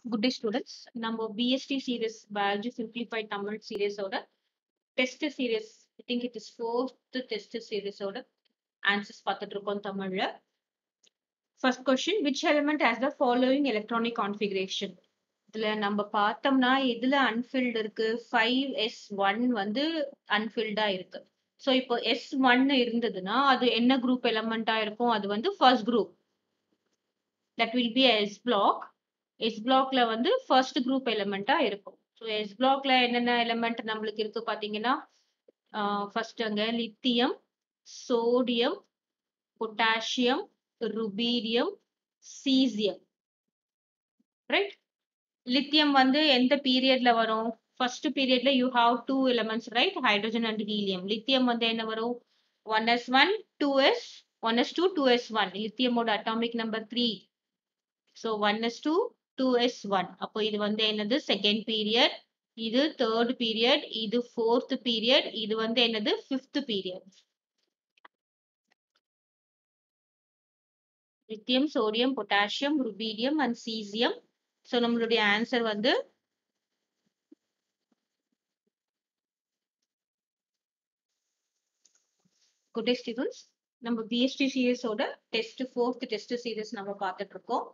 Good day students நம்ம PST series biology simplified Tamil சீரியஸோட test series I think it is fourth test சீரியஸோட answers பார்த்துட்டு இருக்கோம் தமிழ்ல first question which element has the following electronic configuration இதுல நம்ம பார்த்தோம்னா எதுல அன்ஃபில்டு இருக்கு ஃபைவ் எஸ் ஒன் வந்து அன்ஃபில்டா இருக்கு ஸோ இப்போ எஸ் ஒன் இருந்ததுன்னா அது என்ன குரூப் எலமெண்டா இருக்கும் அது வந்து first group that will be s block s பிளாக்ல வந்து ஃபர்ஸ்ட் குரூப் எலிமெண்டா இருக்கும் ஸோ எஸ் பிளாக்ல என்னென்ன எலிமெண்ட் நம்மளுக்கு இருக்கு பாத்தீங்கன்னா ஃபர்ஸ்ட் அங்க lithium sodium potassium rubidium caesium right lithium வந்து எந்த பீரியட்ல வரும் ஃபர்ஸ்ட் பீரியட்ல you have two elements right hydrogen and helium lithium வந்து என்ன வரும் one s one two s one s two two s one லித்தியமோட atomic number three so one s two two s one அப்போ இது வந்து என்னது second period இது third period இது ஃபோர்த் பீரியட் இது வந்து என்னது fifth period lithium sodium potassium rubidium and caesium so நம்மளுடைய ஆன்சர் வந்து குட் டே ஸ்டூடெண்ட்ஸ் நம்ம பிஎஸ்டி சீரியஸோட டெஸ்ட் ஃபோர்த் டெஸ்ட் சீரியஸ் நம்ம பார்த்துட்டு இருக்கோம்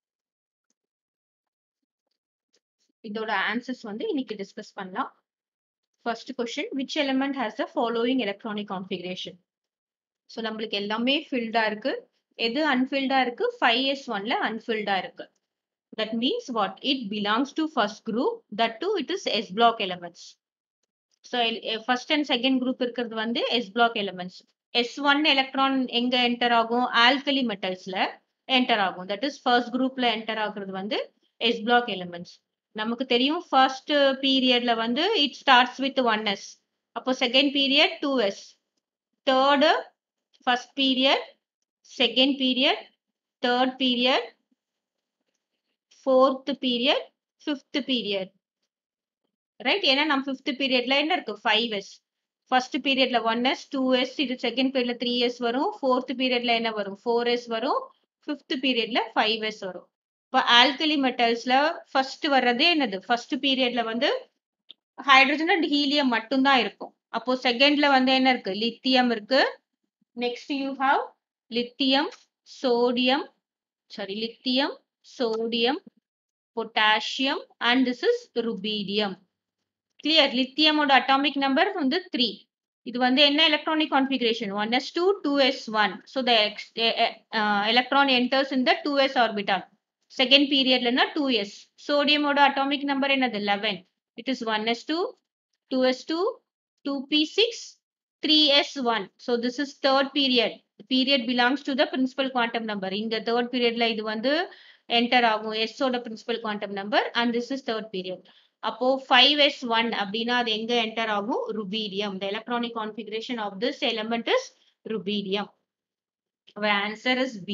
இதோட ஆன்சர்ஸ் வந்து இன்னைக்கு டிஸ்கஸ் பண்ணலாம் first question which element has the following electronic configuration so நம்மளுக்கு எல்லாமே ஃபில்டா இருக்கு எது அன்ஃபில்டா இருக்கு ஃபைவ் எஸ் ஒன்ல அன்ஃபில்டா இருக்கு that means what it belongs to first group that to it is s block elements so first and second group இருக்கிறது வந்து s block elements s one electron எங்க என்டர் ஆகும் ஆல்கலி மெட்டல்ஸ்ல என்டர் ஆகும் that is first குரூப்ல enter ஆகுறது வந்து s block elements நமக்கு தெரியும் ஃபர்ஸ்ட் பீரியட்ல வந்து it starts with one s அப்போ second period two s third first period second period third period fourth period fifth period right ஏன்னா நம்ம ஃபிஃப்த் பீரியட்ல என்ன இருக்கு ஃபைவ் எஸ் ஃபர்ஸ்ட் பீரியட்ல ஒன் எஸ் டூ எஸ் இது செகண்ட் பீரியட்ல த்ரீ எஸ் வரும் ஃபோர்த் பீரியட்ல என்ன வரும் ஃபோர் எஸ் வரும் ஃபிஃப்த் பீரியட்ல ஃபைவ் எஸ் வரும் இப்போ ஆல்கலி மெட்டல்ஸ்ல ஃபர்ஸ்ட் வர்றதே என்னது ஃபர்ஸ்ட் பீரியட்ல வந்து ஹைட்ரஜன் அண்ட் ஹீலியம் மட்டும்தான் இருக்கும் அப்போ செகண்ட்ல வந்து என்ன இருக்கு லித்தியம் இருக்கு next you have lithium sodium sorry lithium sodium potassium and this is rubidium clear லித்தியமோட அட்டாமிக் நம்பர் வந்து த்ரீ இது வந்து என்ன electronic configuration one s two two s one so the electron enters in the two s orbital second பீரியட்லன்னா two s சோடியமோட atomic number என்னது eleven it is one s two two s two two p six three s one so this is third period period belongs to the principal quantum number இந்த third பீரியட்ல இது வந்து enter ஆகும் எஸ்ஸோட principal quantum number and this is third period அப்போ five s one அப்படின்னா அது எங்க என்டர் ஆகும் rubidium the electronic configuration of this element is rubidium our answer is B.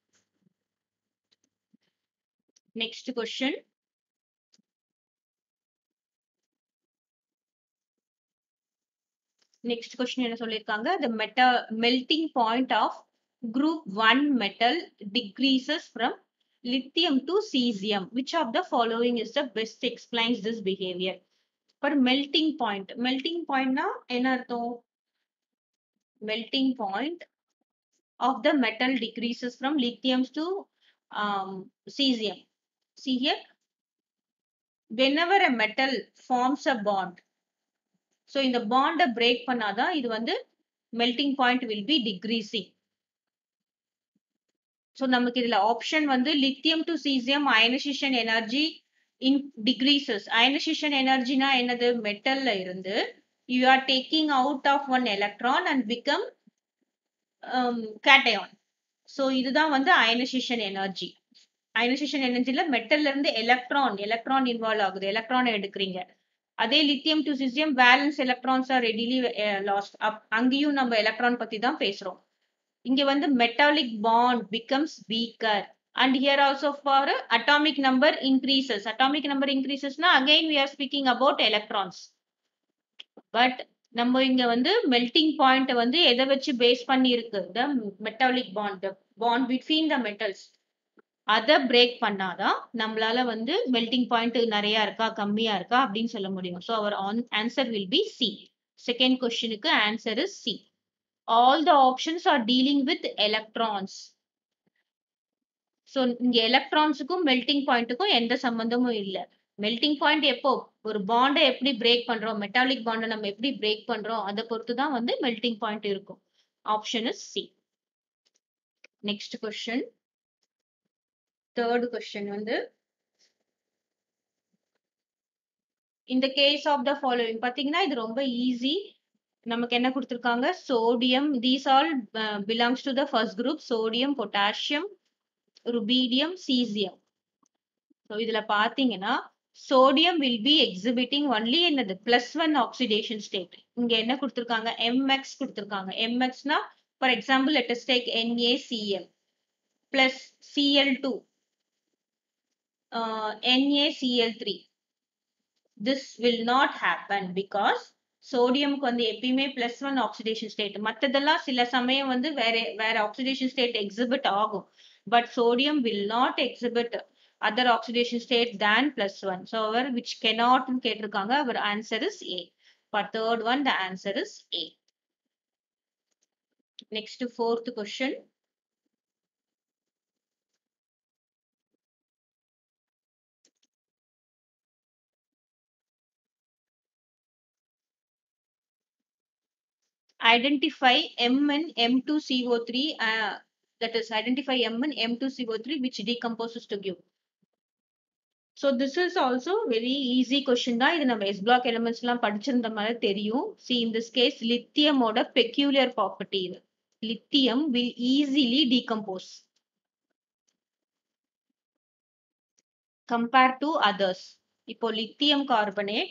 Next question. Next question என்ன சொல்லிருக்காங்க the metal melting point of group 1 metal decreases from lithium to cesium which of the following is the best explains this behavior for melting point melting point na என்ன அர்த்தம் melting point of the metal decreases from lithium to um, cesium. See here, whenever a metal forms a bond, so இந்த bond break பண்ணாதான் இது வந்து melting point will be decreasing. So நமக்கு இதுல option வந்து lithium to cesium ionization energy in decreases. ionization energyனா என்னது மெட்டல்ல இருந்து you are taking out of one electron and become cation so இதுதான் வந்து அயனைசேஷன் எனர்ஜி அயனைசேஷன் எனர்ஜில மெட்டல்ல இருந்து எலக்ட்ரான் எலக்ட்ரான் இன்வால்வ் ஆகுது எலக்ட்ரான் எடுக்கிறீங்க அதே lithium to caesium valence electrons are readily lost up அங்கேயும் நம்ம எலக்ட்ரான் பத்தி தான் பேசுறோம் இங்க வந்து metallic bond becomes weaker and here also for atomic number increases atomic number இன்க்ரீசஸ்னா again we are speaking about electrons but நம்ம இங்க வந்து மெல்டிங் பாயிண்ட் வந்து எதை வச்சு பேஸ் பண்ணி இருக்கு the metallic bond bond between the metals அத பிரேக் பண்ணாதான் நம்மளால வந்து மெல்டிங் பாயிண்ட் நிறைய இருக்கா, கம்மியா இருக்கா அப்படின்னு சொல்ல முடியும். So our an answer will be C. Second கொஸ்டினுக்கு answer is C. All the options are dealing with electrons. So இங்க எலக்ட்ரான்ஸுக்கும் மெல்டிங் பாயிண்ட்டுக்கும் எந்த சம்பந்தமும் இல்ல. மெல்டிங் பாயிண்ட் எப்போ ஒரு பாண்ட எப்படி பிரேக் பண்றோம், மெட்டாலிக் பாண்ட நம்ம எப்படி பிரேக் பண்றோம் அத பொறுத்து தான் வந்து மெல்டிங் பாயிண்ட் இருக்கும். Option is C. Next question. Third question வந்து இந்த கேஸ் ஆஃப் த ஃபாலோவிங் பாத்தீங்கன்னா இது ரொம்ப ஈஸி. நமக்கு என்ன குடுத்திருக்காங்க sodium these all belongs to the first group sodium, potassium, rubidium, caesium. So இதுல பாத்தீங்கன்னா sodium will be exhibiting only என்னது பிளஸ் ஒன் ஆக்சிடேஷன் ஸ்டேட். இங்க என்ன குடுத்திருக்காங்க MX குடுத்திருக்காங்க. MXனா for example let us take NaCl plus Cl2 uh, NaCl3 this will not happen because சோடியம்க்கு வந்து எப்பயுமே பிளஸ் ஒன் ஆக்சிடேஷன் ஸ்டேட் மத்ததெல்லாம் சில சமயம் வந்து வேற வேற ஆக்சிடேஷன் ஸ்டேட் எக்ஸிபிட் ஆகும் but sodium will not exhibit other oxidation state than plus one so our which cannot கேட்டிருக்காங்க our answer is A for third one the answer is A next fourth question identify M and M2CO3 uh, that is identify M and M2CO3 which decomposes to give. So this is also very easy question தான் இது நம்ம S block elements எல்லாம் படிச்சிருந்த மாதிரி தெரியும். See in this case lithium ஓட peculiar property இது. Lithium will easily decompose compared to others. இப்போ lithium carbonate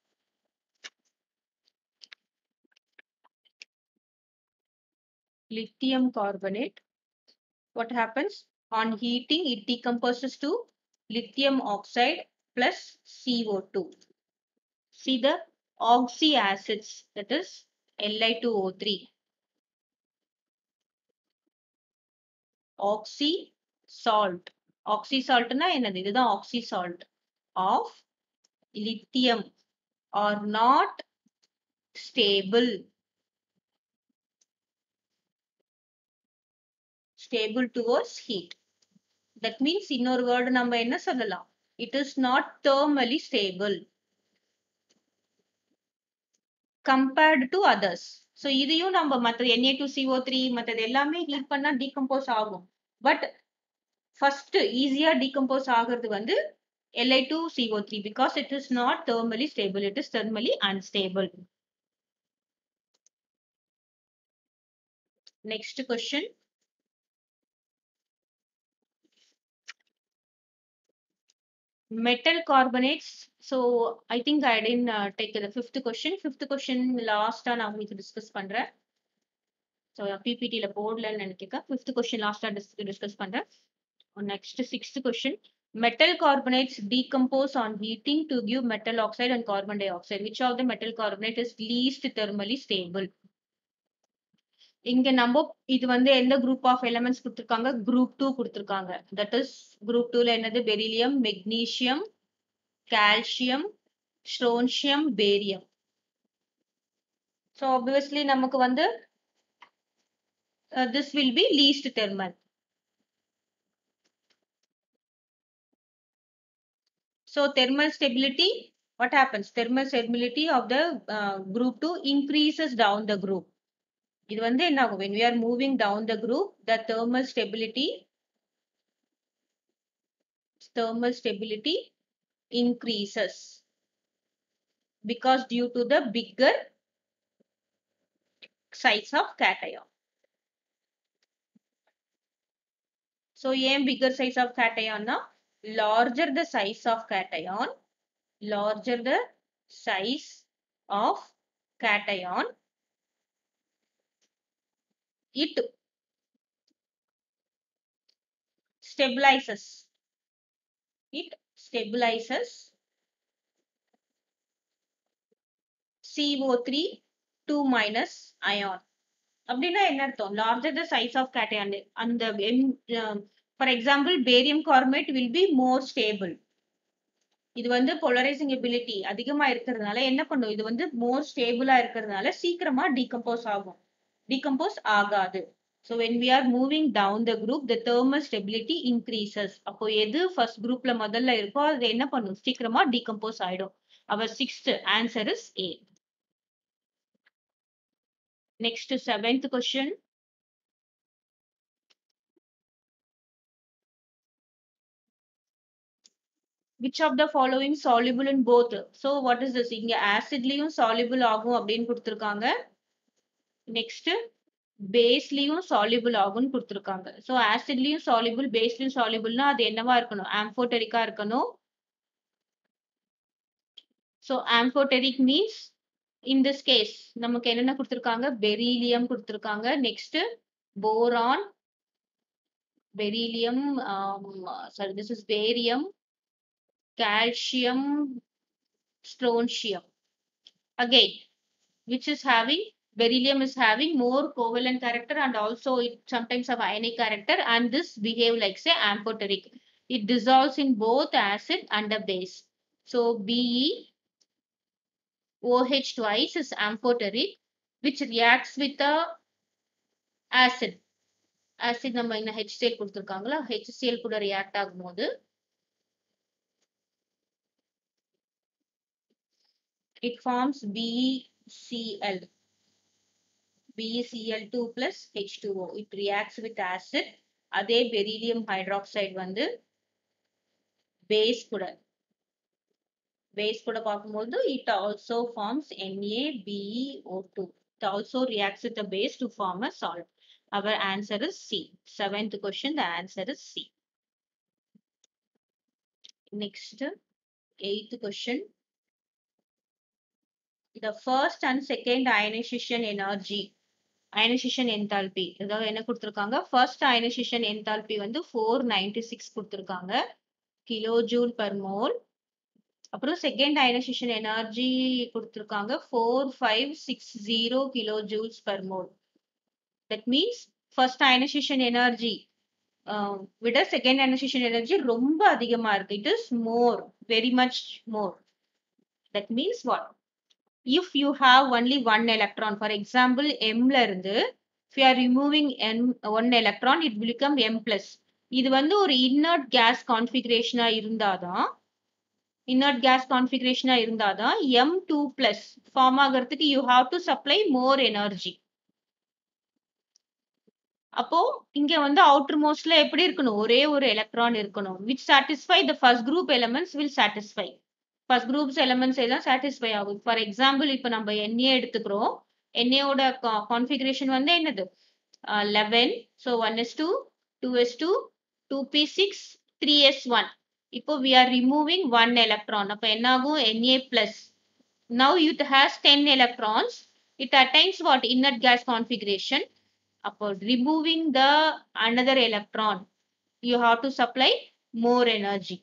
lithium carbonate. What happens? On heating, it decomposes to lithium oxide plus CO2. See the oxy acids, that is Li2O3. Oxy salt. Oxy salt na என்னது இதுதான் oxy salt of lithium are not stable stable towards heat. That means இன்னொரு word நம்ம என்ன சொல்லலாம்? It is not thermally stable compared to others. So இதையும் நம்ம மத்த Na2CO3 மத்தது எல்லாமே ஹீட் பண்ணா டீகம்போஸ் ஆகும். பட் ஃபர்ஸ்ட் ஈஸியா டீகம்போஸ் ஆகுறது வந்து Li2CO3 because it is not thermally stable. It is thermally unstable. Next question. metal carbonates so i think i didn't uh, take the fifth question fifth question last ஆ நான் உங்களுக்கு discuss பண்றேன் so ppt ல போடலன்னு நினைக்கிறேன் fifth question last ஆ discuss பண்றேன் next sixth question metal carbonates decompose on heating to give metal oxide and carbon dioxide which of the metal carbonate is least thermally stable இங்க நம்ம இது வந்து எந்த குரூப் ஆஃப் எலிமெண்ட்ஸ் கொடுத்திருக்காங்க group two கொடுத்திருக்காங்க தட் இஸ் குரூப் டூல என்னது beryllium magnesium calcium strontium barium so obviously நமக்கு வந்து this will be least thermal So thermal stability, what happens? Thermal stability of the uh, group 2 increases down the group. இது வந்து என்ன ஆகும் when we are moving down the group the thermal stability thermal stability increases because due to the bigger size of cation so ஏன் bigger size of cation னா larger the size of cation larger the size of cation it stabilizes it stabilizes CO3 2 minus ion அப்படின்னா என்ன அர்த்தம் larger the size of cation அந்த for example barium carbonate will be more stable இது வந்து polarising ability அதிகமா இருக்கிறதுனால என்ன பண்ணும் இது வந்து மோர் ஸ்டேபிளா இருக்கிறதுனால சீக்கிரமா டீகம்போஸ் ஆகும் டீகம்போஸ் ஆகாது so when we are moving down the group the thermal stability increases அப்போ எது ஃபர்ஸ்ட் குரூப்ல முதல்ல இருக்கோ அது என்ன பண்ணும் சீக்கிரமா டீகம்போஸ் ஆயிடும் our sixth answer is A next seventh question which of the following soluble in both so what is this இங்க ஆசிட்லயும் soluble ஆகும் அப்படின்னு கொடுத்திருக்காங்க நெக்ஸ்ட் பேஸ்லயும் soluble ஆகும்னு கொடுத்திருக்காங்க so ஆசிட்லயும் soluble பேஸ்லயும் soluble-னா அது என்னவா இருக்கணும் ஆம்போட்டரிக்கா இருக்கணும் so amphoteric means in this case நமக்கு என்னென்ன கொடுத்திருக்காங்க பெரிலியம் கொடுத்திருக்காங்க next boron beryllium sorry this is barium calcium, strontium. Again, which is having beryllium is having more covalent character and also it sometimes have ionic character and this behave like say amphoteric. It dissolves in both acid and a base. So Be OH twice is amphoteric which reacts with the acid. acid நம்ம என்ன HCl கொடுத்திருக்காங்களா HCl கூட react ஆகும்போது it forms BeCl. BeCl2 plus H2O. It reacts with acid. அதே beryllium hydroxide வந்து base கூட base கூட பார்க்கும்போது it also forms NaBeO2. It also reacts with the base to form a salt. Our answer is C. Seventh question, the answer is C. Next, eighth question. the first and second ionization energy ionization enthalpy அதாவது என்ன கொடுத்திருக்காங்க first ionization enthalpy வந்து four ninety six கொடுத்திருக்காங்க kilo joule per mole அப்புறம் second ionization energy கொடுத்திருக்காங்க four five six zero kilo joules per mole that means first ionization energy விட second ionization energy ரொம்ப அதிகமா இருக்கு it is more very much more that means what if you have only one electron for example m ல இருந்து if you are removing n one electron it will become m plus இது வந்து ஒரு inert gas configuration இருந்தாதான் inert gas configuration இருந்தாதான் m two plus form ஆகிறதுக்கு you have to supply more energy அப்போ இங்க வந்து அவுட்டர் மோஸ்ட்ல எப்படி இருக்கணும் ஒரே ஒரு எலக்ட்ரான் இருக்கணும் which satisfy the first group elements will satisfy first groups elements எல்லாம் சாட்டிஸ்ஃபை ஆகும் ஃபார் எக்ஸாம்பிள் இப்போ நம்ம என்ஏ எடுத்துக்கிறோம் என்ஏவோட கான்ஃபிகரேஷன் வந்து என்னது eleven so one s two two s two two p six three s one இப்போ we are removing one electron அப்போ என்ன ஆகும் N A plus now it has ten electrons it attains what inert gas configuration அப்போ removing the another electron you have to supply more energy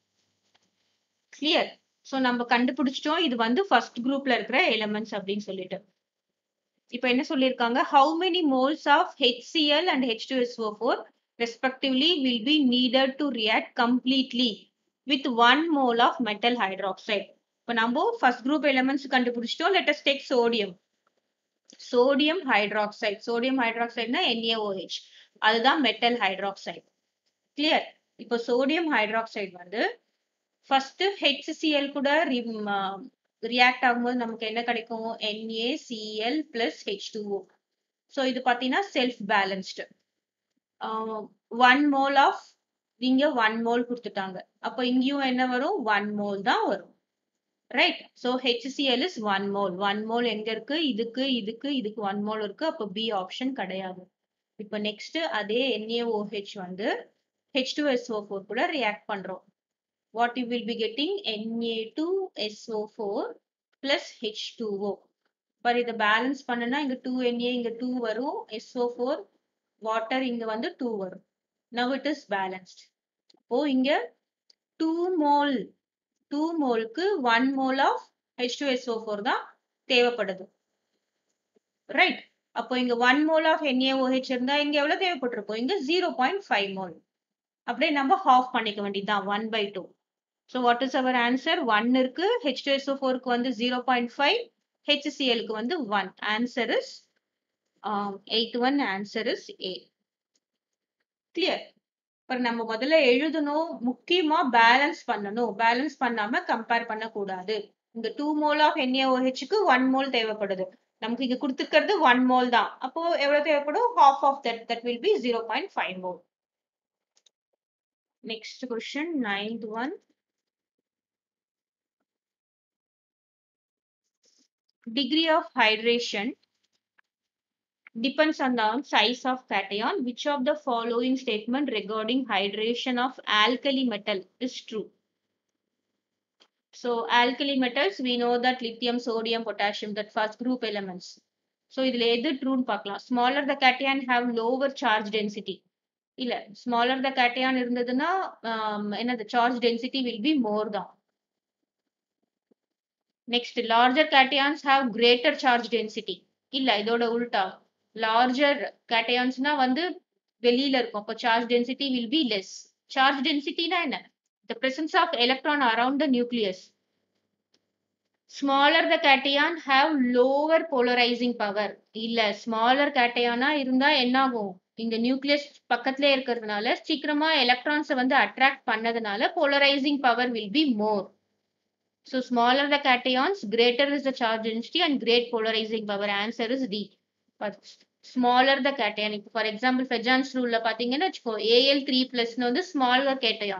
clear so நம்ம கண்டுபிடிச்சிட்டோம் இது வந்து first குரூப்ல இருக்கிற எலிமெண்ட்ஸ் அப்படின்னு சொல்லிட்டு இப்போ என்ன சொல்லியிருக்காங்க how many moles of H C L and H two S O four respectively will be needed to react completely with one mole of metal hydroxide இப்போ நம்ம ஃபர்ஸ்ட் குரூப் எலிமெண்ட்ஸ் கண்டுபிடிச்சிட்டோம் let's take sodium sodium hydroxide sodium ஹைட்ராக்சைடுனா N A O H அதுதான் metal hydroxide clear இப்போ sodium hydroxide வந்து first H C L கூட react ஆகும்போது நமக்கு என்ன கிடைக்கும் NaCl plus H two O so இது பார்த்தீங்கன்னா self balanced one mole of இங்க ஒன் மோல் கொடுத்துட்டாங்க அப்போ இங்கேயும் என்ன வரும் ஒன் மோல் தான் வரும் right so H C L is one mole one mole எங்க இருக்கு இதுக்கு இதுக்கு இதுக்கு ஒன் மோல் இருக்கு அப்போ பி ஆப்ஷன் கிடையாது இப்போ நெக்ஸ்ட் அதே NaOH வந்து ஹெச் டூ எஸ்ஓ ஃபோர் கூட ரியாக்ட் பண்றோம் what you will be getting Na2SO4 plus H2O. But இதை பேலன்ஸ் பண்ணுனா இங்க டூ NA இங்க டூ வரும் SO4 வாட்டர் இங்க வந்து டூ வரும் நவ் இட் இஸ் பேலன்ஸ்ட் அப்போ இங்க டூ மோல் டூ மோலுக்கு one mole of H two S O four தான் தேவைப்படுது ரைட் அப்போ இங்க ஒன் மோல் ஆஃப் NaOH இருந்தா இங்க எவ்வளவு தேவைப்பட்டிருக்கும் இங்க ஜீரோ பாயிண்ட் ஃபைவ் மோல் அப்படியே நம்ம half பண்ணிக்க வேண்டியதுதான் one by two so what is our answer one இருக்கு ஹெச் டூ எஸ்ஓ ஃபோருக்கு வந்து ஜீரோ பாயிண்ட் ஃபைவ் ஹெச்சிஎலுக்கு வந்து one answer is eight one answer is A clear இப்போ நம்ம முதல்ல எழுதணும் முக்கியமா பேலன்ஸ் பண்ணணும் பேலன்ஸ் பண்ணாம கம்பேர் பண்ணக்கூடாது இந்த டூ மோல் ஆஃப் என்ஏஓஹெச்க்கு ஒன் மோல் தேவைப்படுது நமக்கு இங்க கொடுத்துருக்கிறது ஒன் மோல் தான் அப்போ எவ்வளவு தேவைப்படும் half of that that will be zero point five mole next question ninth one degree of hydration depends on the size of cation. Which of the following statement regarding hydration of alkali metal is true? So alkali metals, we know that lithium, sodium, potassium, that first group elements. So இதுல எது ட்ரூன்னு பார்க்கலாம் smaller the cation have lower charge density இல்ல smaller the cation இருந்ததுன்னா என்னது charge density will be more தான் next larger cations have greater charge density இல்ல இதோட உல்டா லார்ஜர் கேட்டயான்ஸ்னா வந்து வெளியில இருக்கும் அப்போ charge density will be less charge டென்சிட்டினா என்ன the presence of electron around the nucleus smaller the cation have lower polarizing power இல்ல ஸ்மாலர் கேட்டயானா இருந்தா என்ன ஆகும் இந்த நியூக்ளியஸ் பக்கத்துல இருக்கிறதுனால சீக்கிரமா எலக்ட்ரான்ஸை வந்து அட்ராக்ட் பண்ணதுனால polarizing power will be more So smaller the cations, greater is the charge density and great polarizing power. Answer is D. But smaller the cation. For example, Fajans rule பார்த்தீங்கன்னா வச்சுக்கோ AL three பிளஸ்னு வந்து smaller cation.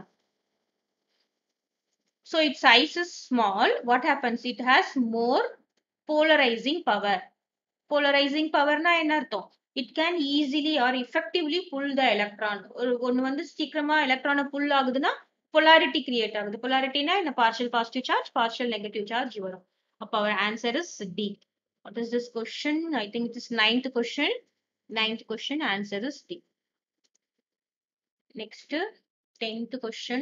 So its size is small. What happens? It has more polarizing power. Polarizing power na என்ன அர்த்தம்? It can easily or effectively pull the electron. ஒரு ஒன்று வந்து சீக்கிரமா எலக்ட்ரானை புல் ஆகுதுன்னா polarity create ஆகுது பொலாரிட்டினா என்ன partial positive charge partial negative charge வரும் அப்போ our answer is D what is this question I think it is ninth question ninth question answer is D next tenth question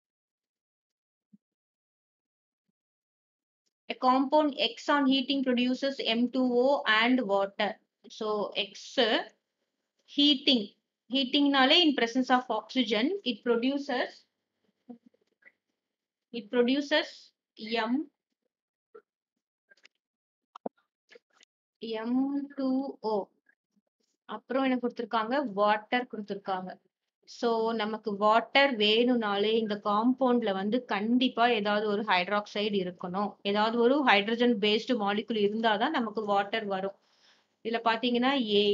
a compound X on heating produces M2O and water so X heating heatingனாலே in presence of oxygen it produces it produces M M2O அப்புறம் என்ன கொடுத்துருக்காங்க water கொடுத்துருக்காங்க so நமக்கு water வேணும்னாலே இந்த காம்பவுண்ட்ல வந்து கண்டிப்பா ஏதாவது ஒரு ஹைட்ராக்சைடு இருக்கணும் ஏதாவது ஒரு ஹைட்ரஜன் பேஸ்டு மாலிகுல் இருந்தாதான் நமக்கு வாட்டர் வரும் இதுல பாத்தீங்கன்னா ஏ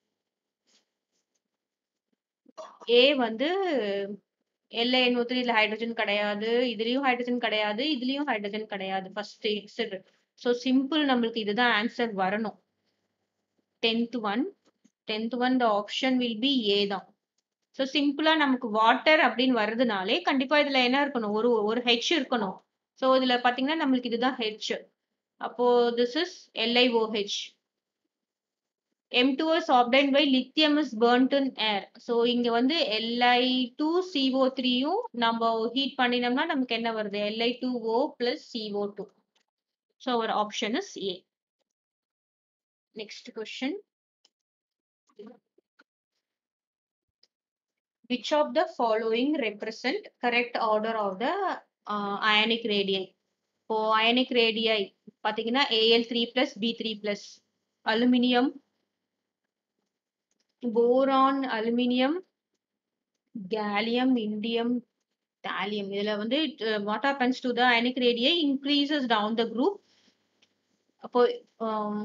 ஏ வந்து எல்ஏஎன்ஓ த்ரீல ஹைட்ரஜன் கிடையாது இதுலயும் ஹைட்ரஜன் கிடையாது இதுலயும் ஹைட்ரஜன் கிடையாது ஃபர்ஸ்ட் எக்ஸட் ஸோ சிம்பிள் நம்மளுக்கு இதுதான் ஆன்சர் வரணும் tenth one tenth one the option will be A தான் ஸோ சிம்பிளா நமக்கு வாட்டர் அப்படின்னு வர்றதுனாலே கண்டிப்பா இதுல என்ன இருக்கணும் ஒரு ஒரு ஹெச் இருக்கணும் ஸோ இதுல பாத்தீங்கன்னா நம்மளுக்கு இதுதான் ஹெச் அப்போ this is L I O H M2 is obtained by lithium is burnt in air. So இங்க வந்து Li2CO3 யும் நம்ம ஹீட் பண்ணினோம்னா நமக்கு என்ன வருது Li2O plus CO2. So our option is A. Next question. Which of the following represent correct order of the uh, ionic radii? இப்போ ionic radii பாத்தீங்கன்னா Al3 plus B3 plus aluminium boron aluminium gallium indium thallium இதுல வந்து what happens to the ionic radii increases down the group அப்போ um,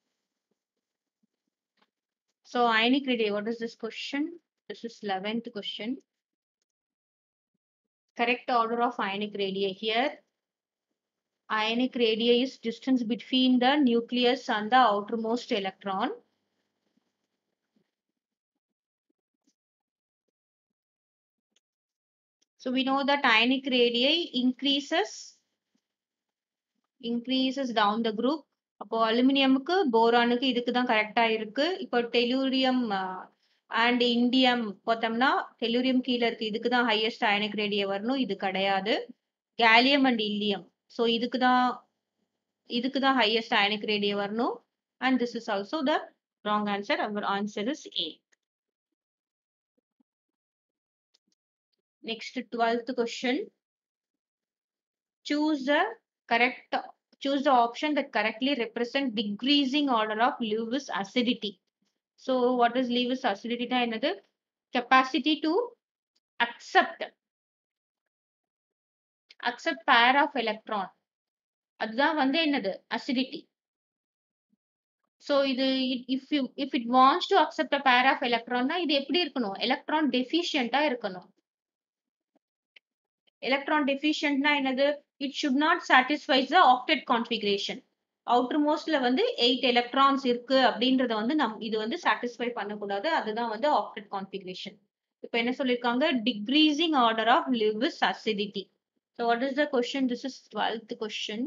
so ionic radii what is this question this is 11th question correct order of ionic radii here ionic radii is distance between the nucleus and the outermost electron So we know that ionic radii increases increases down the group. அப்போ அலுமினியமுக்கு போரானுக்கு இதுக்கு தான் கரெக்டா இருக்கு இப்போ tellurium and indium பார்த்தோம்னா tellurium கீழே இருக்கு இதுக்கு தான் ஹையஸ்ட் அயனிக் ரேடியே வரணும் இது கிடையாது கேலியம் அண்ட் இல்லியம் ஸோ இதுக்கு தான் இதுக்கு தான் ஹையஸ்ட் அயனிக் ரேடியே வரணும் and this is also the wrong answer our answer is A Next, 12th question. Choose the correct, choose the option that correctly represent decreasing order of Lewis acidity. So, what is Lewis acidity? னா என்னது? Capacity to accept, accept pair of electron. அதுதான் வந்து என்னது? Acidity. So, இது if you, if it wants to accept a pair of electron னா இது எப்படி இருக்கணும்? Electron deficient ஆ இருக்கணும். electron deficient னா என்னது it should not satisfy the octet configuration outermostல வந்து 8 electrons இருக்கு அப்படின்றத வந்து நம் இது வந்து satisfy பண்ணக்கூடாது அதுதான் வந்து octet configuration இப்ப என்ன சொல்லிருக்காங்க decreasing order of Lewis acidity so what is the question this is 12th question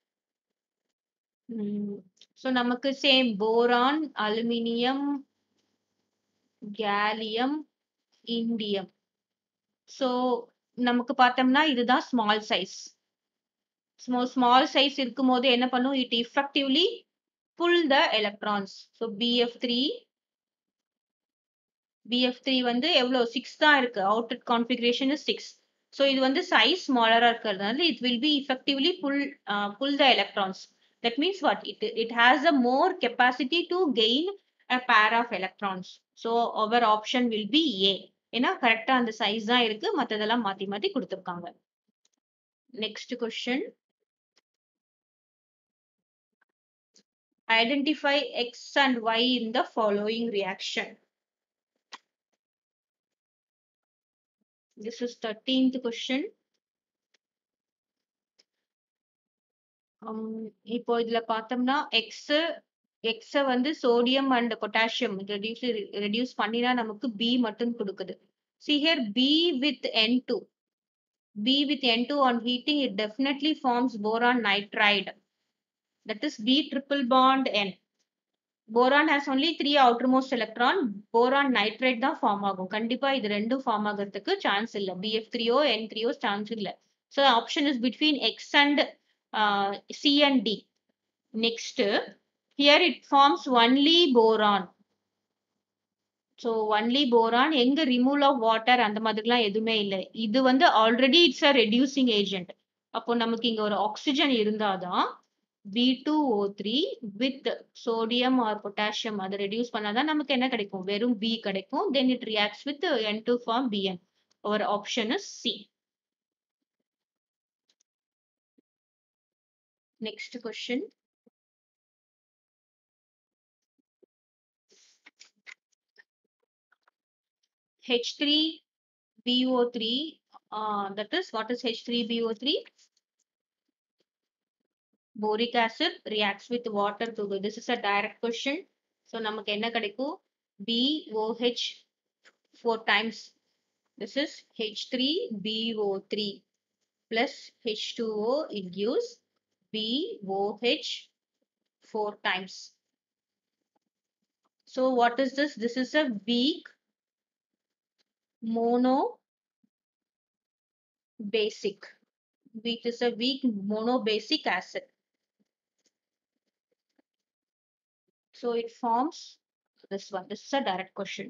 hmm. so நமக்கு same boron aluminium gallium indium so நமக்கு பார்த்தோம்னா இதுதான் small size small small size இருக்கும் போது என்ன பண்ணும் it effectively pull the electrons so BF three BF three வந்து எவ்வளோ சிக்ஸ் தான் இருக்கு அவுட்டர் கான்ஃபிகரேஷன் சிக்ஸ் ஸோ இது வந்து சைஸ் ஸ்மாலரா இருக்கிறதுனால it will be effectively pull pull the electrons that means what it it has a more capacity to gain a pair of electrons so our option will be A ஏன்னா கரெக்டா அந்த size தான் இருக்கு மத்ததெல்லாம் மாத்தி மாத்தி கொடுத்துருக்காங்க next question identify X and Y in the following reaction this is thirteenth question இப்போ இதுல பார்த்தோம்னா எக்ஸ் எக்ஸ வந்து sodium and potassium reduce reduce பண்ணினா நமக்கு பி மட்டும் கொடுக்குது see here b with n2 b with n2 on heating it definitely forms boron nitride that is b triple bond n boron has only three outermost electron boron nitride தான் form ஆகும் கண்டிப்பா இது ரெண்டும் form ஆகிறதுக்கு chance இல்ல bf3o n3o chance இல்ல so option is between x and uh, c and d next here it forms only boron so only boron எங்க removal of water அந்த மாதிரிலாம் எதுவுமே இல்லை இது வந்து already it's a reducing agent அப்போ நமக்கு இங்க ஒரு ஆக்சிஜன் இருந்தாதான் B two O three with sodium or potassium அதை ரெடியூஸ் பண்ணாதான் நமக்கு என்ன கிடைக்கும் வெறும் பி கிடைக்கும் then it reacts with N two form BN our option is C next question H3BO3, uh, that is, what is H3BO3? Boric acid reacts with water to This is a direct question. So, நமக்கு என்ன கிடைக்கும் BOH four times. This is H3BO3 plus H2O. It gives BOH four times. So, what is this? This is a weak mono basic. Weak is a weak monobasic acid. So it forms this one. This is a direct question.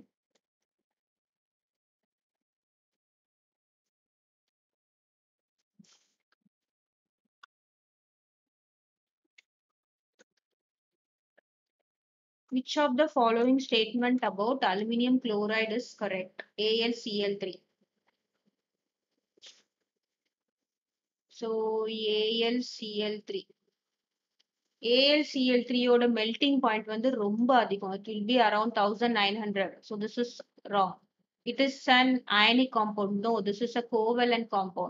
Which of the following statement about aluminium chloride is correct? AlCl3. So AlCl3. AlCl3 ஓட melting point வந்து ரொம்ப அதிகம். It will be around 1900. So this is wrong. It is an ionic compound. No, this is a covalent compound.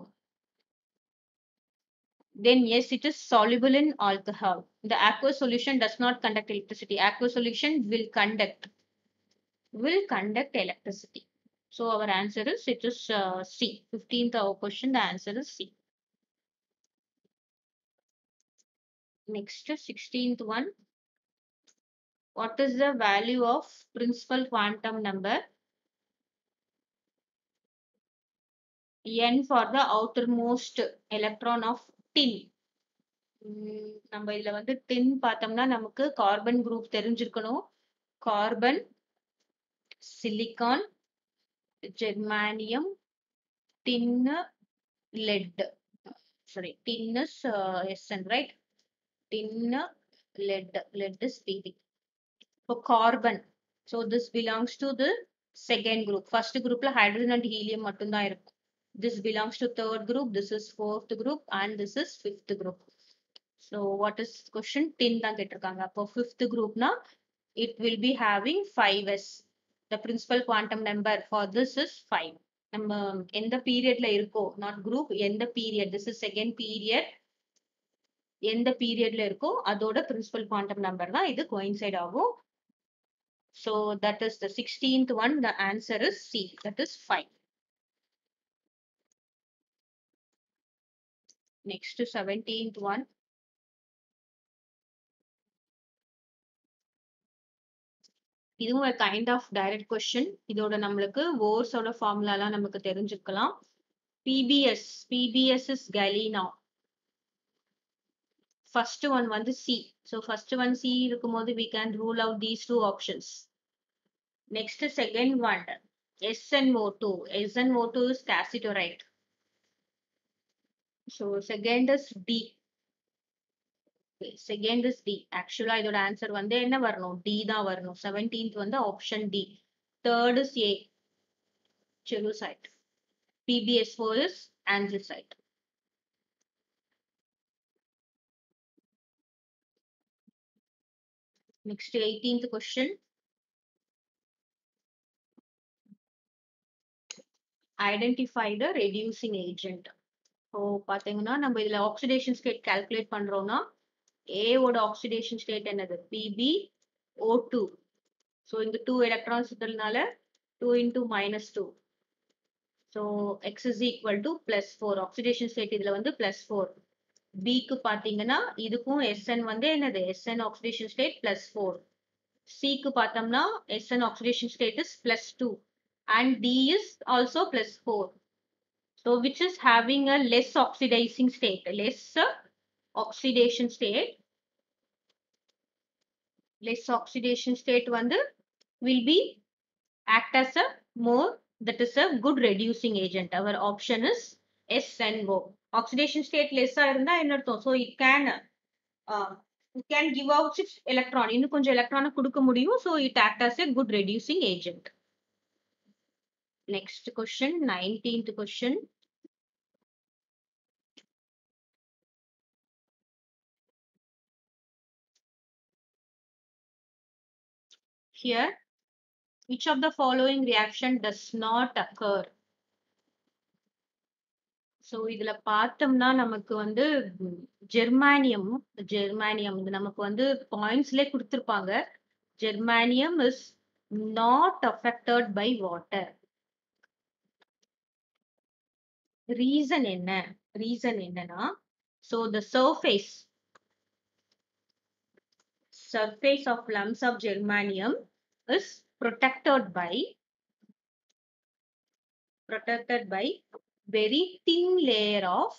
Then yes, it is soluble in alcohol. The aqueous solution does not conduct electricity. Aqueous solution will conduct, will conduct electricity. So our answer is, it is uh, C. 15th our question, the answer is C. Next, 16th one. What is the value of principal quantum number? N for the outermost electron of tin. நம்ம இதுல வந்து tin பார்த்தோம்னா நமக்கு carbon group தெரிஞ்சிருக்கணும் carbon silicon germanium tin lead sorry tin is uh, sn right tin lead lead is pb for carbon so this belongs to the second group first groupல hydrogen and helium மட்டும்தான் இருக்கும் this belongs to third group this is fourth group and this is fifth group so what is question tin தான் கேட்டிருக்காங்க அப்போ fifth groupனா it will be having 5s the principal quantum number for this is 5 நம்ம எந்த பீரியட்ல இருக்கோ not group எந்த period this is second period எந்த பீரியட்ல இருக்கோ அதோட பிரின்சிபல் குவாண்டம் நம்பர் தான் இது கோயின்சைட் ஆகும் so that is the sixteenth one the answer is C that is five next seventeenth one இதுவும் ஒரு கைண்ட் ஆஃப் டைரக்ட் கொஸ்டின் இதோட நம்மளுக்கு ஓர்ஸோட ஃபார்முலாலாம் நமக்கு தெரிஞ்சுக்கலாம் PbS PbS is galena first one வந்து C so first one C இருக்கும்போது we can rule out these two options next second one SnO two SnO two is cassiterite so second is D second is D ஆக்சுவலா இதோட answer வந்து என்ன வரணும் D தான் வரணும் seventeenth வந்து option D third is A cerussite PbS four is anglesite Next, 18th question. Identify the reducing agent. So பார்த்தீங்கன்னா நம்ம இதில் ஆக்சிடேஷன் ஸ்டேட் கால்குலேட் பண்ணுறோம்னா ஏவோட ஆக்சிடேஷன் ஸ்டேட் என்னது பிபி ஓ டூ ஸோ இங்கே டூ எலக்ட்ரான்ஸ் இருக்கிறதுனால two into minus two so X is equal to plus four oxidation state இதில் வந்து பிளஸ் ஃபோர் பிக்கு பார்த்தீங்கன்னா இதுக்கும் எஸ்என் வந்து என்னது Sn oxidation state plus four சிக்கு பார்த்தோம்னா Sn oxidation state is plus two and D is also plus four so which is having a less oxidizing state less oxidation state less oxidation state வந்து will be act as a more that is a good reducing agent our option is SNO. Oxidation state less இருந்தா என்ன அர்த்தம் so it can it can give out six electron இன்னும் கொஞ்சம் எலக்ட்ரானை கொடுக்க முடியும் so it act as a good reducing agent next question nineteenth question Here, which of the following reaction does not occur? So இதுல பார்த்தோம்னா நமக்கு வந்து ஜெர்மானியம் ஜெர்மானியம் இது நமக்கு வந்து பாயிண்ட்ஸ்லேயே கொடுத்துருப்பாங்க germanium is not affected by water reason என்ன ரீசன் என்னன்னா so the surface surface of lumps of germanium is protected by protected by very thin layer of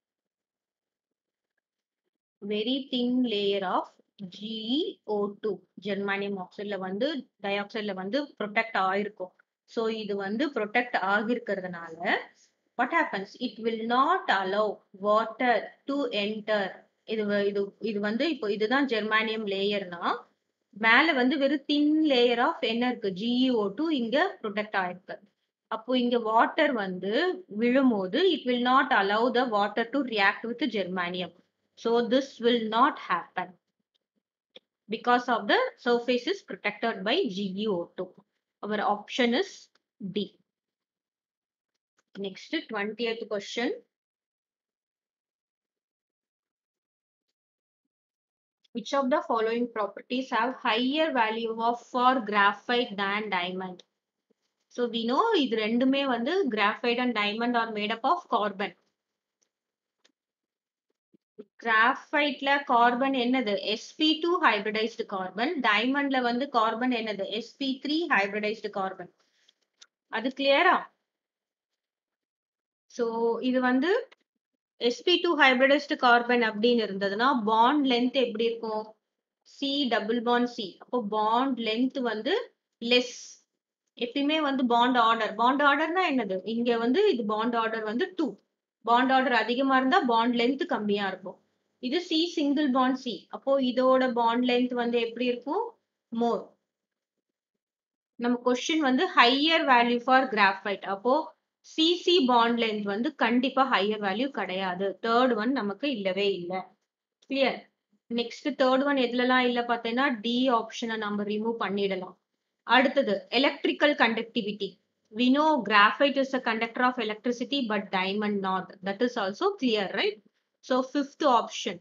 very thin layer of GeO2 germanium ஆக்சைட்ல வந்து டை ஆக்சைட்ல வந்து protect ஆயிருக்கும் so இது வந்து ப்ரொடெக்ட் ஆகிருக்கிறதுனால what happens it will not allow water to enter இது இது இது வந்து இப்போ இதுதான் ஜெர்மானியம் லேயர்னா மேல வந்து வெறும் தின் லேயர் ஆஃப் என்ன இருக்கு ஜிஇஓ டூ இங்க ப்ரொடெக்ட் ஆயிருக்கு அப்போ இங்க வாட்டர் வந்து விழும்போது it will not allow the water to react with germanium so this will not happen because of the surface is protected by GeO two our option is D next twentieth question which of the following properties have higher value of for graphite than diamond so we know இது ரெண்டுமே வந்து graphite and diamond are made up of carbon கிராஃபைட்ல carbon என்னது sp2 hybridized carbon டைமண்ட்ல வந்து carbon என்னது sp3 hybridized carbon அது கிளியரா so இது வந்து sp2 hybridized கார்பன் அப்படின்னு இருந்ததுன்னா பாண்ட் லென்த் எப்படி இருக்கும் சி டபுள் பாண்ட் சி அப்போ பாண்ட் லென்த் வந்து லெஸ் எப்பயுமே வந்து பாண்ட் ஆர்டர் பாண்ட் ஆர்டர்னா என்னது இங்க வந்து இது பாண்ட் ஆர்டர் வந்து டூ பாண்ட் ஆர்டர் அதிகமா இருந்தா பாண்ட் லென்த் கம்மியா இருக்கும் இது சி சிங்கிள் பாண்ட் சி அப்போ இதோட பாண்ட் லென்த் வந்து எப்படி இருக்கும் மோர் நம்ம கொஸ்டின் வந்து ஹையர் வேல்யூ ஃபார் கிராஃபைட் அப்போ சிசி பாண்ட் லென்த் வந்து கண்டிப்பா ஹையர் வேல்யூ கிடையாது தேர்ட் ஒன் நமக்கு இல்லவே இல்லை கிளியர் நெக்ஸ்ட் தேர்ட் ஒன் எதுலலாம் இல்ல பார்த்தீங்கன்னா டி ஆப்ஷனை நம்ம ரிமூவ் பண்ணிடலாம் அடுத்தது electrical conductivity we know graphite is a conductor of electricity but diamond not that is also clear right so fifth option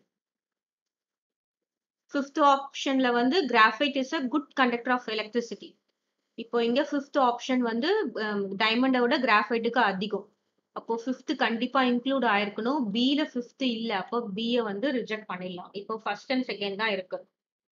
fifth optionல வந்து graphite is a good conductor of electricity இப்போ இங்க fifth option வந்து டைமண்டை விட கிராஃபைட்டுக்கு அதிகம் அப்போ fifth கண்டிப்பா include ஆயிருக்கணும் பில ஃபிஃப்த் இல்ல அப்போ பிய வந்து ரிஜெக்ட் பண்ணிடலாம் இப்போ ஃபர்ஸ்ட் அண்ட் செகண்ட் தான் இருக்கு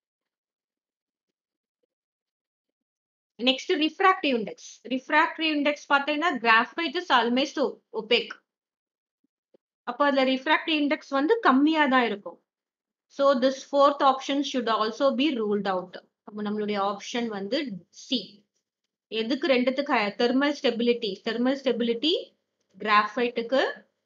next refractive index refractive index பார்த்தீங்கன்னா கிராஃபைட் இஸ் ஆல்மோஸ்ட் ஒபேக் அப்போ அதுல ரிஃப்ராக்டிவ் இண்டெக்ஸ் வந்து கம்மியா தான் இருக்கும் so this fourth option should also be ruled out அப்போ நம்மளுடைய ஆப்ஷன் வந்து சி எதுக்கு ரெண்டுத்துக்கு தெர்மல் ஸ்டெபிலிட்டி தெர்மல் ஸ்டெபிலிட்டி கிராஃபைட்டுக்கு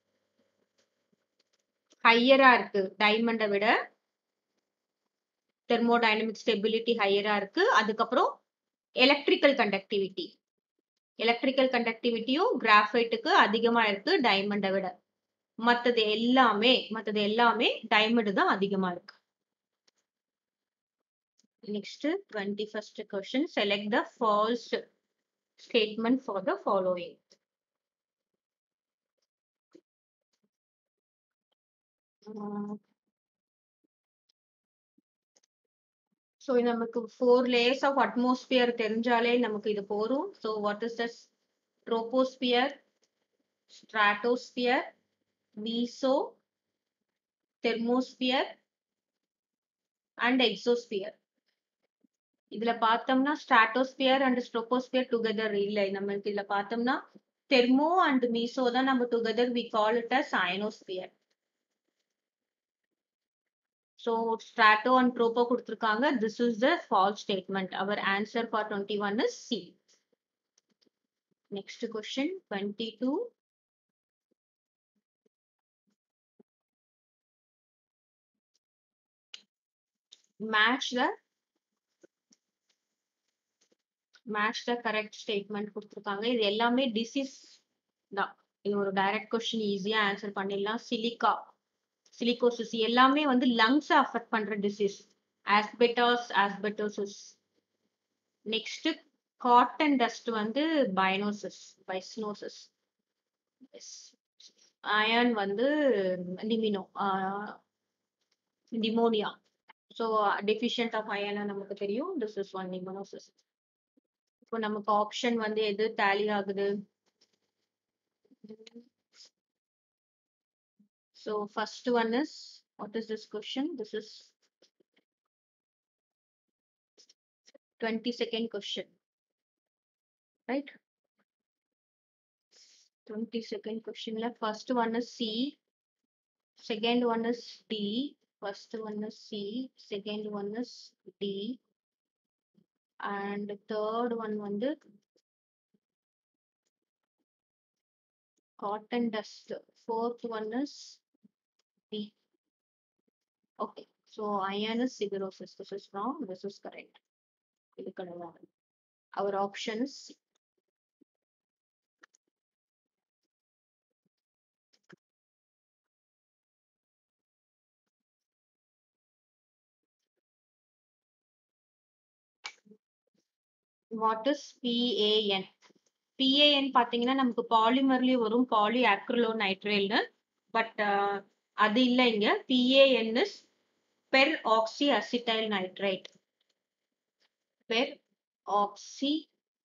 ஹையரா இருக்கு டைமண்டை விட தெர்மோடைனமிக் ஸ்டெபிலிட்டி ஹையரா இருக்கு அதுக்கப்புறம் எலக்ட்ரிக்கல் கண்டக்டிவிட்டி எலக்ட்ரிக்கல் கண்டக்டிவிட்டியும் கிராஃபைட்டுக்கு அதிகமா இருக்கு டைமண்டை விட மத்தது எல்லாமே மத்தது எல்லாமே டைமண்ட் தான் அதிகமா இருக்கு next twenty first question select the false statement for the following so நமக்கு ஃபோர் லேயர்ஸ் ஆஃப் அட்மாஸ்பியர் தெரிஞ்சாலே நமக்கு இது போரும் so what is thus troposphere stratosphere meso thermosphere and exosphere இதுல பார்த்தோம்னா ஸ்ட்ராட்டோஸ்பியர் அண்ட் ஸ்ட்ரோபோஸ்பியர் டுகெதர் இல்லை நம்மளுக்கு இதுல பார்த்தோம்னா தெர்மோ அண்ட் மீசோ தான் நம்ம together we call it as ionosphere so strato and tropo கொடுத்துருக்காங்க this is the fall statement our answer for twenty one is C next question twenty two match the match the correct statement கொடுத்துருக்காங்க இது எல்லாமே disease தான் இது ஒரு direct question ஈஸியா answer பண்ணிடலாம் silica silicosis எல்லாமே வந்து லங்ஸ் அஃபெக்ட் பண்ற disease asbestos asbestosis next cotton dust வந்து பைனோசிஸ் பைஸ்னோசிஸ் அயன் வந்து pneumo pneumonia so deficient of அயனா நமக்கு தெரியும் திஸ் இஸ் ஒன் நிமோனோசிஸ் இப்போ நமக்கு ஆப்ஷன் வந்து எது டேலி ஆகுது so first one is what is this question this is twenty second question right twenty second கொஸ்டின்ல first one is C second one is D first one is C, second one is D, and third one வந்து cotton dust. Fourth one is B. Okay, so iron is siderosis. This is wrong. This is correct. இது கிடையாது. Our option is C. What is PAN PAN பார்த்தீங்கன்னா நமக்கு பாலிமர்லயும் வரும் poly ஆக்ரிலோ நைட்ரேல்னு but அது இல்லை இங்க PAN is per oxy acetyl nitrate per oxy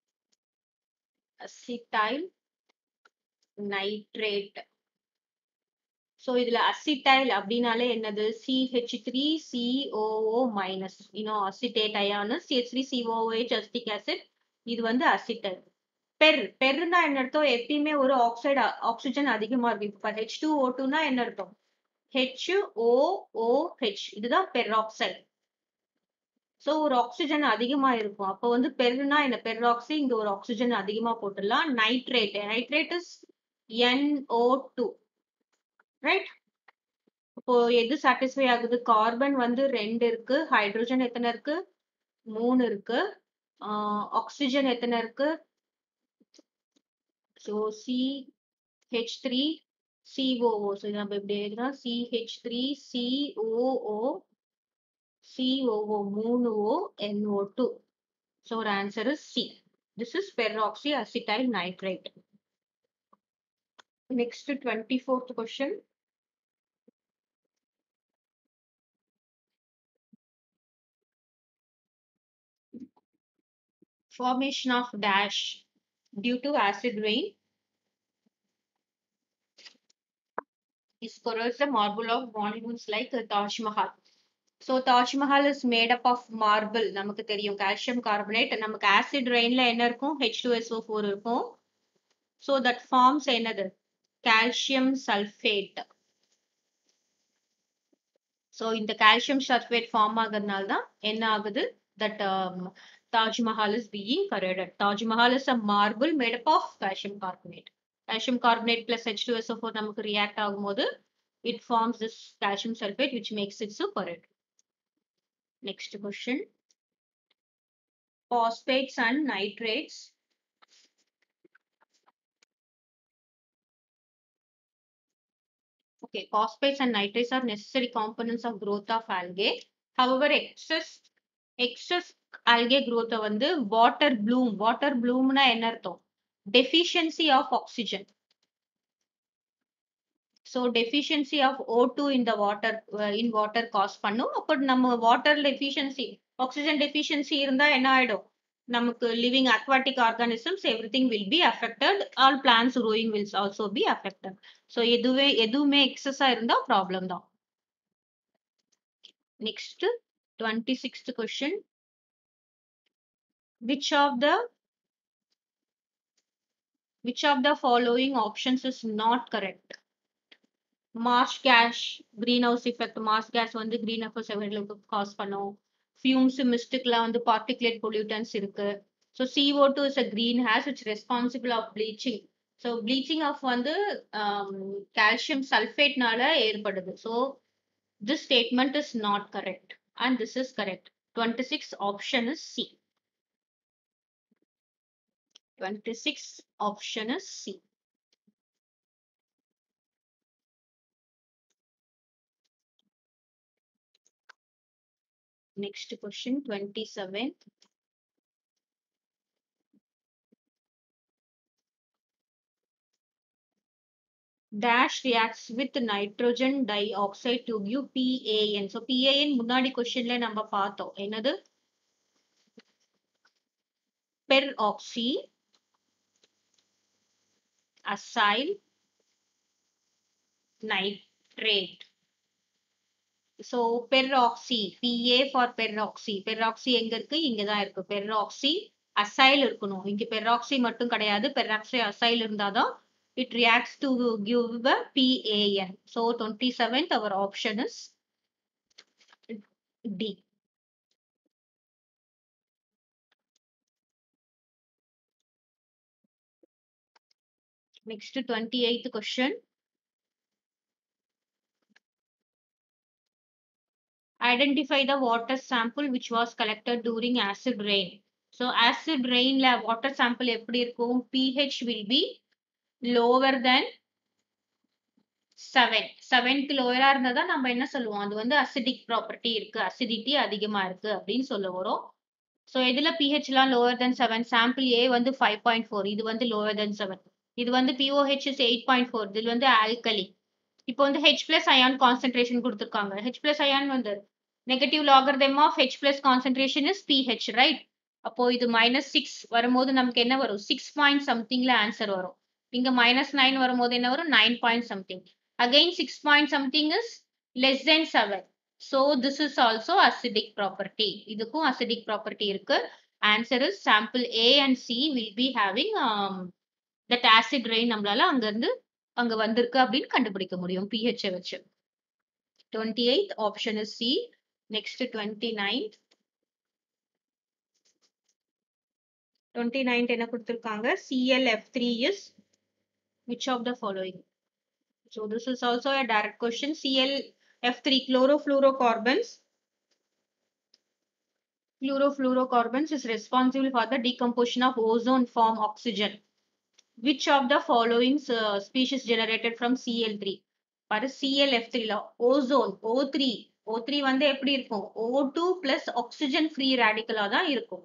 acetyl nitrate so இதுல acetyl அப்படின்னாலே என்னது சிஹெச் த்ரீ சிஓஓ மைனஸ் இன்னும் acetate ion CH three COOH acetic acid இது வந்து அசிட்டைல் பெர் பெர்னா என்ன அர்த்தம் எப்பயுமே ஒரு ஆக்சைடு ஆக்சிஜன் அதிகமா இருக்கு இப்போ ஹெச் டூ ஓ டூனா என்ன அர்த்தம் ஹெச் ஓ ஓ ஹெச் இதுதான் பெர் ஆக்சைடு ஸோ ஒரு ஆக்சிஜன் அதிகமா இருக்கும் அப்போ வந்து பெருனா என்ன பெர்ஆக்சி இங்க ஒரு ஆக்சிஜன் அதிகமா போட்டுடலாம் nitrate nitrate is NO two right இப்போ எது சாட்டிஸ்ஃபை ஆகுது கார்பன் வந்து ரெண்டு இருக்கு ஹைட்ரோஜன் எத்தனை இருக்கு மூணு இருக்கு ஆக்சிஜன் எத்தனை இருக்கு so C H three COO so நம்ம இப்படி எழுதலாம் சிஹெச் த்ரீ சிஓஓ சிஓஓ மூணு ஓ என்ஓ டூ ஸோ ஒரு answer is C this is peroxy acetyl nitrate next twenty fourth question formation of dash due to acid rain is corrodes the marble of monuments like uh, Taj Mahal. So Taj Mahal is made up of marble நமக்கு தெரியும் calcium carbonate நமக்கு acid rainல என்ன இருக்கும் H2SO4 இருக்கும் so that forms என்னது calcium sulfate so இந்த calcium sulfate form ஆகுறதுனால தான் என்ன ஆகுது that um, Taj Mahal is being corroded. Taj Mahal is a marble made up of calcium carbonate. Calcium carbonate plus H2SO4 நமக்கு react ஆகும்போது it forms this calcium sulfate which makes it so corrode. Next question. Phosphates and nitrates. Okay, phosphates and nitrates are necessary components of growth of algae. However, excess excess algae growth வந்து water bloom water bloomனா என்ன அர்த்தம் deficiency of oxygen so deficiency of O2 in the water uh, in water cause பண்ணும் அப்போ நம்ம water deficiency oxygen deficiency இருந்தா என்ன ஆயிடும் நமக்கு living aquatic organisms everything will be affected all plants growing will also be affected so எதுவே எதுவுமே excess ஆ இருந்தா problem தான் next 26th question which of the which of the following options is not correct marsh gas greenhouse effect marsh gas வந்து greenhouse effect cause பண்ணும் fumes மிஸ்டுக்குலாம் வந்து particulate pollutants இருக்கு so CO2 is a greenhouse which responsible of bleaching so bleaching of வந்து um, calcium sulfate னால ஏற்படுது so this statement is not correct and this is correct 26 option is C 26 option is C. Next question 27. Dash reacts with nitrogen dioxide to give PAN. So PAN முன்னாடி கொஸ்டின்ல நம்ம பார்த்தோம் என்னது பெர்ஆக்சி acyl nitrate. So peroxy, PA for peroxy. Peroxy எங்க இருக்கு இங்க தான் இருக்கு peroxy acyl இருக்கணும் இங்க peroxy மட்டும் கிடையாது peroxy acyl இருந்தாதான் it reacts to give the PAN. So 27th our option is D. Next 28th question. Identify the water sample which was collected during acid rain. So acid rain la water sample எப்படி இருக்கும் pH will be lower than 7. 7க்கு லோயரா இருந்தா தான் நம்ம என்ன சொல்லுவோம் அது வந்து acidic property இருக்கு அசிடிட்டி அதிகமா இருக்கு அப்படின்னு சொல்ல வரும் ஸோ எதுல pH எல்லாம் lower then seven sample A வந்து ஃபைவ் பாயிண்ட் ஃபோர் இது வந்து லோவர் தென் செவன் இது வந்து pOH is eight point four இது வந்து ஆல்கலி இப்போ வந்து ஹெச் பிளஸ் அயான் கான்சென்ட்ரேஷன் கொடுத்துருக்காங்க ஹெச் பிளஸ் அயான் வந்து negative logarithm of H plus concentration is pH right அப்போ இது மைனஸ் சிக்ஸ் வரும்போது நமக்கு என்ன வரும் சிக்ஸ் பாயிண்ட் சம்திங்ல ஆன்சர் வரும் இங்க மைனஸ் நைன் வரும்போது என்ன வரும் nine point something again six point something is less then seven so this is also acidic property இதுக்கும் அசிடிக் ப்ராப்பர்ட்டி இருக்கு answer is sample A and C will be having that acid rain நம்மளால அங்க இருந்து அங்க வந்திருக்கு அப்படின்னு கண்டுபிடிக்க முடியும் pH வச்சு twenty eighth option is C next twenty ninth twenty ninth என்ன கொடுத்துருக்காங்க CL F three is which of the following so this is also a direct question CL F three chlorofluorocarbons Chlorofluorocarbons is responsible for the decomposition of ozone form oxygen. Which of the following uh, species generated from Cl3? பாரு ClF3 ல ozone O3 O3 வந்து எப்படி இருக்கும் O2 plus oxygen free ரேடிக்கலா தான் இருக்கும்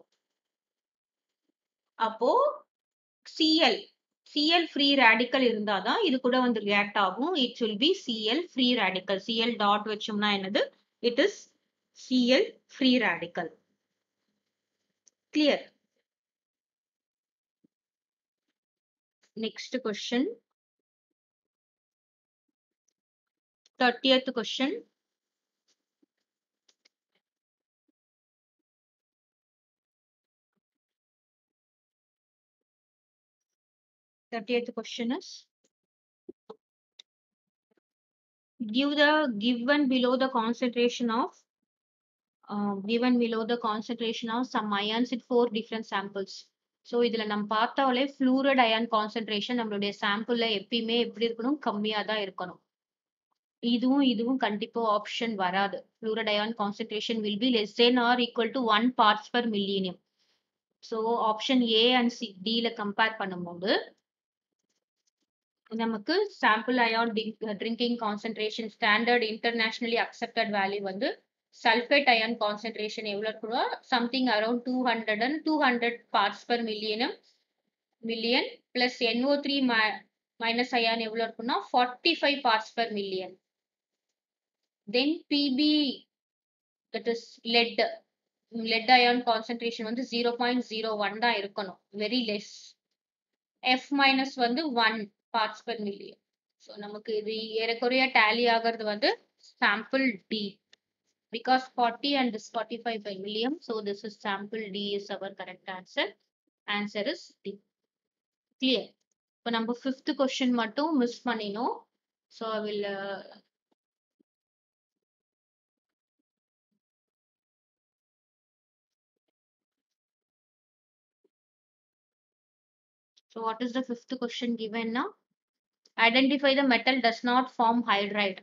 அப்போ Cl Cl free radical இருந்தாதான் இது கூட வந்து ரியாக்ட் ஆகும் it will be Cl free radical Cl dot வச்சோம்னா என்னது it is Cl free radical clear next question 30th question Thirtieth question is give the given below the concentration of uh, given below the concentration of some ions in four different samples. So இதில் நம்ம பார்த்தாலே ஃப்ளூரட் ion concentration நம்மளுடைய சாம்பிளில் எப்பயுமே எப்படி இருக்கணும் கம்மியாக தான் இருக்கணும் இதுவும் இதுவும் கண்டிப்பாக ஆப்ஷன் வராது fluoride ion concentration will be less then or equal to one parts per மில்லியனியம் so option A and C டியில் கம்பேர் பண்ணும்போது நமக்கு sample ion drinking concentration standard internationally accepted value வந்து சல்ஃபேட் அயான் கான்சென்ட்ரேஷன் எவ்வளோ இருக்குன்னா something around two hundred and two hundred parts per மில்லியனும் million plus NO three minus ion எவ்வளோ இருக்குன்னா forty five parts per million then Pb that is lead let ion concentration வந்து zero point zero one தான் இருக்கணும் very less F minus வந்து one parts per million so நமக்கு இது ஏறக்குறைய tally ஆகிறது வந்து sample D because 40 and this 45 by million. So this is sample D is our correct answer. Answer is D. Clear. இப்போ நம்ம ஃபிஃப்த் கொஸ்டின் மட்டும் miss பண்ணினோம் so I will So what is the fifth question given now? Identify the metal does not form hydride.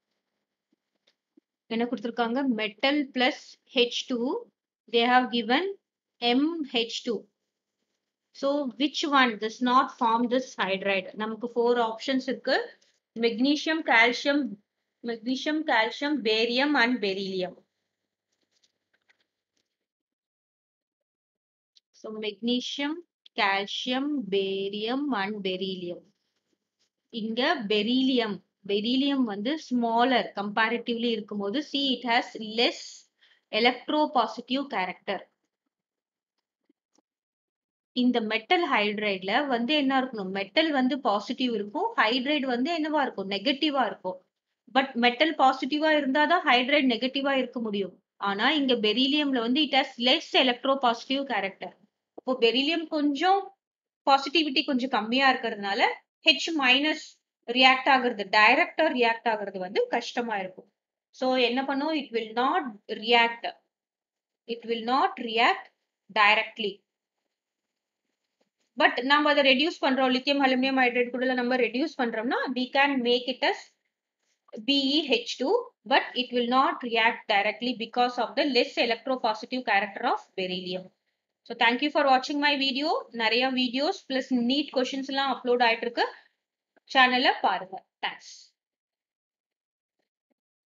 என்ன கொடுத்துருக்காங்க metal plus H two they have given M H two so which one this not form this hydride நமக்கு four options இருக்கு magnesium calcium magnesium calcium barium and beryllium so magnesium calcium barium and beryllium இங்க beryllium beryllium வந்து smaller comparatively இருக்கும்போது see it has less electropositive character இந்த metal ஹைட்ரைட்ல வந்து என்ன இருக்கணும் மெட்டல் வந்து பாசிட்டிவ் இருக்கும் ஹைட்ரைட் வந்து என்னவா இருக்கும் நெகட்டிவா இருக்கும் பட் மெட்டல் பாசிட்டிவா இருந்தாதான் ஹைட்ரைட் நெகட்டிவா இருக்க முடியும் ஆனா இங்க பெரிலியம்ல வந்து it has less electropositive character அப்போ பெரிலியம் கொஞ்சம் பாசிட்டிவிட்டி கொஞ்சம் கம்மியா இருக்கிறதுனால ஹெச் மைனஸ் ரியாக்ட் ஆகுறது டைரக்டா ரியாக்ட் ஆகுறது வந்து கஷ்டமா இருக்கும் ஸோ என்ன பண்ணும் it will not react it will not react directly but நம்ம அதை ரெடியூஸ் பண்றோம் லித்தியம் அலுமினியம் ஹைட்ரேட் கூட நம்ம ரெடியூஸ் பண்றோம்னா we can make it as BeH2 but it will not react directly because of the less electropositive character of beryllium. So thank you for watching my video. நிறைய videos plus neat questions எல்லாம் upload ஆயிட்டு இருக்கு சேனல்ல பாருங்க thanks